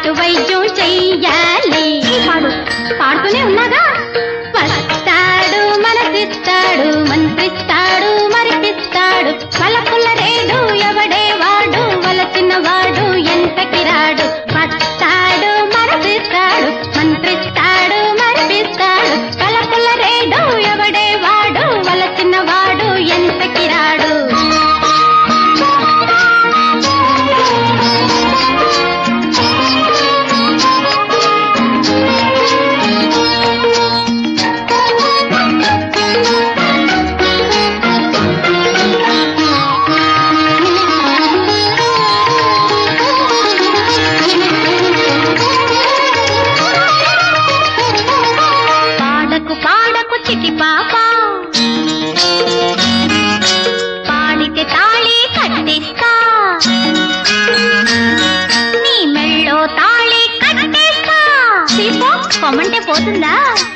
నాటు వైద్యం చెయ్యాలి పాడు పాడుతూనే ఉన్నాగా వస్తాడు మనసిస్తాడు మంత్రిస్తాడు మరిపిస్తాడు వలపుల రేడు ఎవడే వాడు వలసిన వాడు ఎంత కిరాడు వస్తాడు మనసిస్తాడు మంత్రిస్తాడు మరిపిస్తాడు వలపుల రేడు ఎవడే వాడు వలసిన వాడు ఎంత కిరాడు పాడకు పాడకు చిటి పాప పాడితే తాళి కట్టిస్తా నీ మెళ్ళో తాళి కట్టేస్తా తీపో పొమ్మంటే పోతుందా